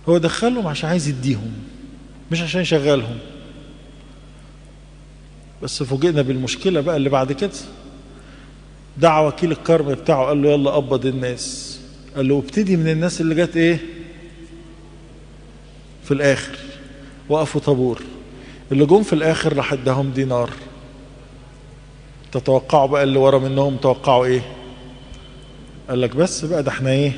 هو دخلهم عشان عايز يديهم مش عشان يشغلهم بس فوجئنا بالمشكلة بقى اللي بعد كده دعا وكيل الكرم بتاعه قال له يلا قبض الناس قال له ابتدي من الناس اللي جت ايه في الاخر وقفوا طابور اللي جم في الاخر راح اداهم دينار تتوقعوا بقى اللي ورا منهم توقعوا ايه قال لك بس بقى ده احنا ايه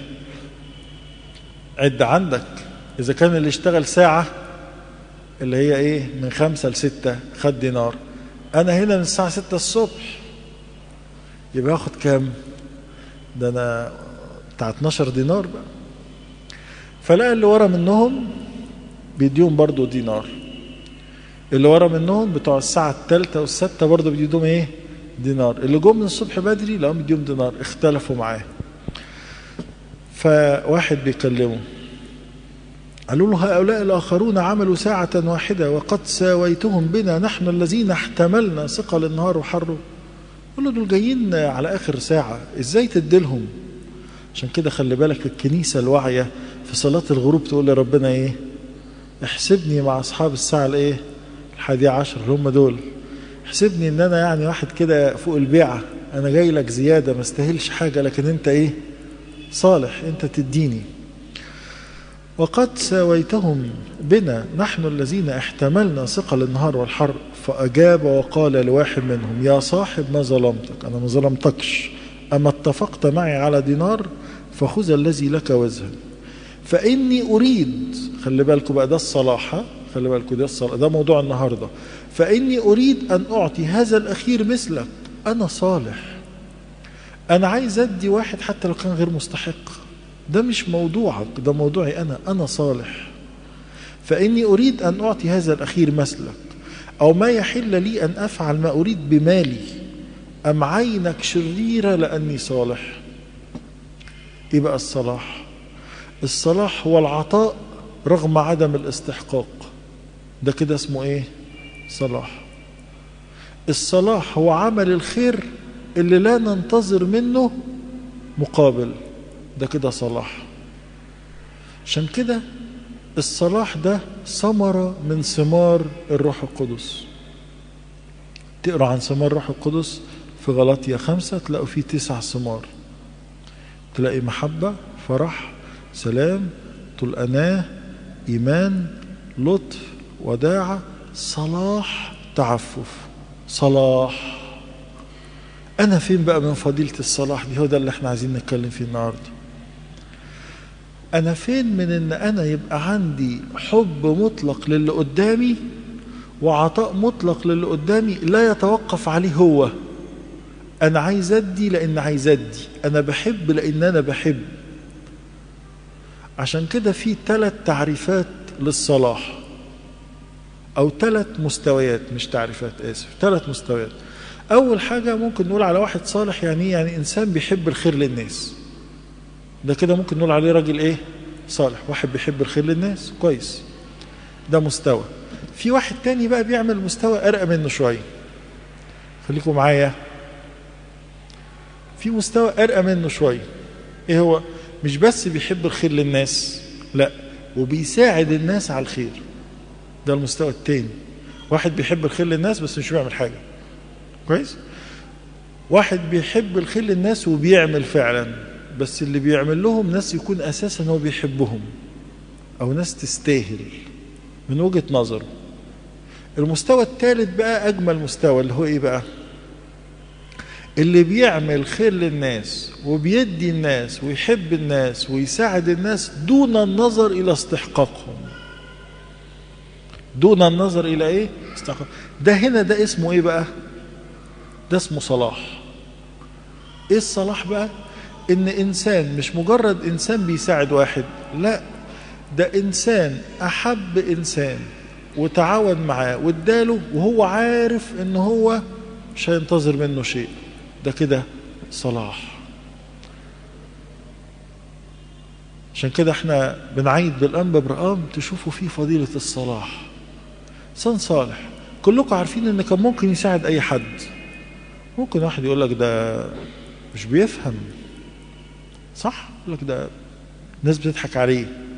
عد عندك اذا كان اللي اشتغل ساعة اللي هي ايه من خمسة لستة خد دينار انا هنا من الساعة ستة الصبح يبقى ياخد كام ده انا بتاع 12 دينار بقى فلقى اللي ورا منهم بيديهم برضو دينار اللي ورا منهم بتوع الساعة الثالثة والستة برضو بيديهم ايه دينار اللي جم من الصبح بدري لقوا بيديهم دينار اختلفوا معاه فواحد بيكلمه قالوا له هؤلاء الآخرون عملوا ساعة واحدة وقد ساويتهم بنا نحن الذين احتملنا ثقل النهار وحره قال له دول جايين على آخر ساعة ازاي تديلهم عشان كده خلي بالك الكنيسة الواعية في صلاة الغروب تقول لربنا ايه احسبني مع أصحاب الساعة الايه الحادية عشر اللي هم دول احسبني ان انا يعني واحد كده فوق البيعة انا جاي لك زيادة ما استاهلش حاجة لكن انت ايه صالح انت تديني وقد ساويتهم بنا نحن الذين احتملنا ثقل النهار والحر فأجاب وقال لواحد منهم يا صاحب ما ظلمتك أنا ما ظلمتكش أما اتفقت معي على دينار فخذ الذي لك وزها فإني أريد خلي بالكم بقى ده الصلاح خلي بالكم ده الصلاح ده موضوع النهاردة فإني أريد أن أعطي هذا الأخير مثلك أنا صالح أنا عايز أدي واحد حتى لو كان غير مستحق ده مش موضوعك ده موضوعي أنا أنا صالح فإني أريد أن أعطي هذا الأخير مثلك أو ما يحل لي أن أفعل ما أريد بمالي أم عينك شريرة لأني صالح إيه بقى الصلاح الصلاح هو العطاء رغم عدم الاستحقاق ده كده اسمه ايه صلاح الصلاح هو عمل الخير اللي لا ننتظر منه مقابل ده كده صلاح عشان كده الصلاح ده ثمرة من ثمار الروح القدس تقرأ عن ثمار الروح القدس في غلطية خمسة تلاقوا فيه تسع ثمار تلاقي محبة فرح سلام طول أناه إيمان لطف وداعة صلاح تعفف صلاح أنا فين بقى من فضيلة الصلاح دي هو ده اللي احنا عايزين نتكلم فيه النهاردة أنا فين من إن أنا يبقى عندي حب مطلق للي قدامي وعطاء مطلق للي قدامي لا يتوقف عليه هو أنا عايز أدي لأن عايز أدي أنا بحب لأن أنا بحب عشان كده في ثلاث تعريفات للصلاح أو ثلاث مستويات مش تعريفات آسف ثلاث مستويات أول حاجة ممكن نقول على واحد صالح يعني يعني إنسان بيحب الخير للناس ده كده ممكن نقول عليه راجل إيه صالح واحد بيحب الخير للناس كويس ده مستوى في واحد تاني بقى بيعمل مستوى أرقى منه شوية خليكم معايا في مستوى أرقى منه شوية إيه هو مش بس بيحب الخير للناس لا وبيساعد الناس على الخير ده المستوى التاني واحد بيحب الخير للناس بس مش بيعمل حاجة كويس واحد بيحب الخير للناس وبيعمل فعلا بس اللي بيعمل لهم ناس يكون أساسا هو بيحبهم أو ناس تستاهل من وجهة نظره المستوى الثالث بقى أجمل مستوى اللي هو إيه بقى اللي بيعمل خير للناس وبيدي الناس ويحب الناس ويساعد الناس دون النظر إلى استحقاقهم دون النظر إلى إيه استحقاق ده هنا ده اسمه إيه بقى ده اسمه صلاح إيه الصلاح بقى إن إنسان مش مجرد إنسان بيساعد واحد لا ده إنسان أحب إنسان وتعاون معاه واداله وهو عارف إن هو مش هينتظر منه شيء ده كده صلاح عشان كده احنا بنعيد بالأنبا برقام تشوفوا فيه فضيلة الصلاح إنسان صالح كلكم عارفين إن كان ممكن يساعد أي حد ممكن واحد يقول لك ده مش بيفهم صح يقول لك ده الناس بتضحك عليه